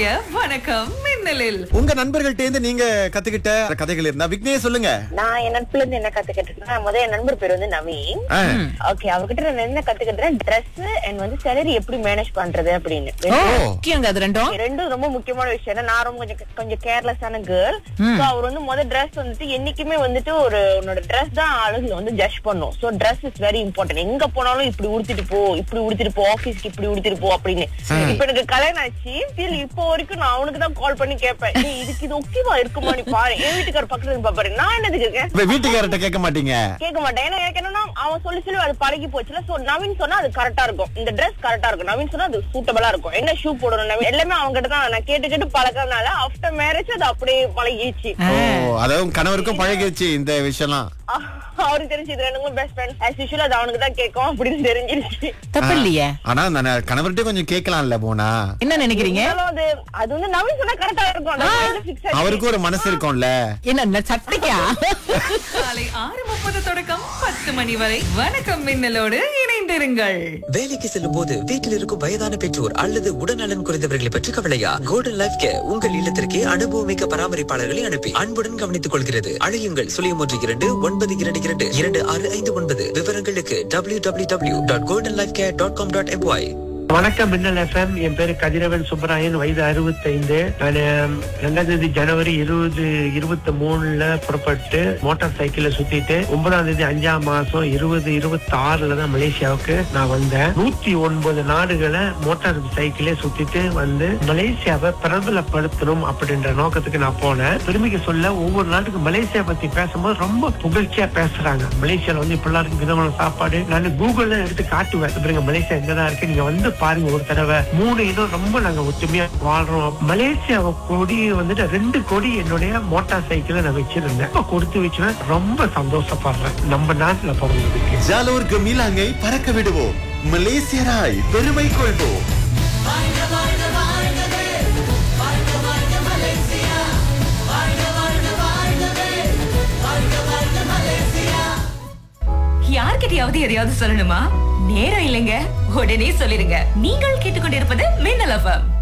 இன்றைய வணக்கம் மின்னலில் உங்க நண்பர்கள்ட்ட இருந்து நீங்க கத்துக்கிட்ட கதைகள் இருந்தா விக்னே சொல்லுங்க நான் என் நட்புல இருந்து என்ன கத்துக்கிட்டேன்னா முதல்ல என் நண்பர் பேர் வந்து நவீன் ஆ. ஓகே அவர்கிட்ட நான் என்ன கத்துக்கிட்டேன் ட்ரெஸ் அண்ட் வந்து சேலரி எப்படி மேனேஜ் பண்றது அப்படின்னு ஓ முக்கியங்க அது ரெண்டும் ரெண்டும் ரொம்ப முக்கியமான விஷயம் ஏன்னா நான் ரொம்ப கொஞ்சம் கொஞ்சம் கேர்லெஸ்ஸான கேர்ள் சோ அவர் வந்து முதல் ட்ரெஸ் வந்துட்டு என்னைக்குமே வந்துட்டு ஒரு உன்னோட ட்ரெஸ் தான் ஆளுங்களை வந்து ஜட்ஜ் பண்ணும் so dress is very important எங்க போனாலும் இப்படி உடுத்திட்டு போ இப்படி உடுத்திட்டு போ ஆபீஸ்க்கு இப்படி உடுத்திட்டு போ அப்படின்னு இப்ப எனக்கு கல்யாணம் ஆச்சு still இப்போ வரைக்கும் நான் அவனுக்கு தான் கால் பண்ணி கேட்பேன் "ஏய், இதுக்கு இது ஓகேவா இருக்குமா நீ பாரு என் வீட்டுக்கார பக்கத்துல இருந்து பாப்பாரு நான் என்னதுக்கு இருக்கேன் இப்ப வீட்டுக்காரர்ட்ட கேட்க மாட்டீங்க கேட்க மாட்டேன் ஏன்னா எனக்கு என்னன்னா அவன் சொல்லி சொல்லி அது பழகி போச்சுல சோ நவீன் சொன்னா அது கரெக்டா இருக்கும் இந்த Dress கரெக்டா இருக்கும் நவீன் சொன்னா அது சூட்டபிளா இருக்கும் என்ன ஷூ போடணும் நவீன் எல்லாமே அவங்க கிட்ட தான் நான் கேட்டு கேட்டு பழக்கறதுனால ஆஃப்டர் மேரேஜ் அது அப்படியே பழகிடுச்சு ஓ அதாவது உங்க கணவருக்கும் பழகிடுச்சு இந்த விஷயம்லாம் அஹ் அவருக்கு தெரிஞ்சு இது ரெண்டுங்களும் பெஸ்ட் ஃப்ரெண்ட் ஆஸ் யூஷுவல் அது அவனுக்கு தான் கேட்கும் அப்படின்னு தெரிஞ்சிருச்சு தப்பு இல்லையே ஆனா நான் கணவர்கிட்ட கொஞ்சம் கேட்கலாம்ல போனா என்ன நினைக்கிறீங்க இருந்தாலும் அது அது வந்து நவீன் சொன்னா கரெக்டா இருக்கும் அந்த mind fix ஆயிடுச்சு. அவருக்கும் ஒரு மனசு இருக்கும்ல என்ன இந்த சட்டைக்கா காலை ஆறு முப்பது தொடக்கம் பத்து மணி வரை வணக்கம் மின்னலோடு இணைந்திருங்கள் வேலைக்கு செல்லும் போது வீட்டில் இருக்கும் வயதான பெற்றோர் அல்லது உடல்நலன் குறைந்தவர்களை பற்றி கவலையா கோல்டன் லைஃப் கேர் உங்கள் இல்லத்திற்கு அனுபவமிக்க பராமரிப்பாளர்களை அனுப்பி அன்புடன் கவனித்துக் கொள்கிறது அழையுங்கள் சுழியம் ஒன்று இரண்டு ஒன்பது இரண்டு இரண்டு இரண்டு ஆறு ஐந்து ஒன்பது விவரங்களுக்கு W W W dot golden life care dot com dot MY வணக்கம் மின்னல் எஃப்எம் என் பேரு கதிரவன் சுப்பராயன் வயது 65 நான் ரெண்டாம் தேதி ஜனவரி இருபது இருபத்தி மூணுல புறப்பட்டு மோட்டார் சைக்கிள்ல சுத்திட்டு ஒன்பதாம் தேதி அஞ்சாம் மாசம் இருபது இருபத்தி ஆறுல தான் மலேசியாவுக்கு நான் வந்தேன் நூத்தி ஒன்பது நாடுகளை மோட்டார் சைக்கிளே சுத்திட்டு வந்து மலேசியாவை பிரபலப்படுத்தணும் அப்படின்ற நோக்கத்துக்கு நான் போனேன் பெருமைக்கு சொல்ல ஒவ்வொரு நாட்டுக்கு மலேசியா பத்தி பேசும்போது ரொம்ப புகழ்ச்சியா பேசுறாங்க மலேசியால வந்து இப்படிலாம் இருக்கு விதமான சாப்பாடு நான் கூகுள்ல எடுத்து காட்டுவேன் பாருங்க மலேசியா எங்கதான் இருக்கு நீங்க வந்து பாருங்க ஒரு தடவை மூணு இனம் ரொம்ப நாங்க ஒற்றுமையா வாழ்றோம் மலேசியா கொடி வந்துட்டு ரெண்டு கொடி என்னுடைய மோட்டார் சைக்கிள நான் வச்சிருந்தேன் இப்ப கொடுத்து வச்சுவேன் ரொம்ப சந்தோஷப்படுறேன் நம்ம நாட்டுல பிறந்ததுக்கு ஜாலூர் கமிலாங்கை பறக்க விடுவோம் மலேசியராய் பெருமை கொள்வோம் யார்கிட்டயாவது எதையாவது சொல்லணுமா நேரம் இல்லைங்க உடனே சொல்லிருங்க நீங்கள் கேட்டுக்கொண்டிருப்பது மின்னல் எஃப்எம்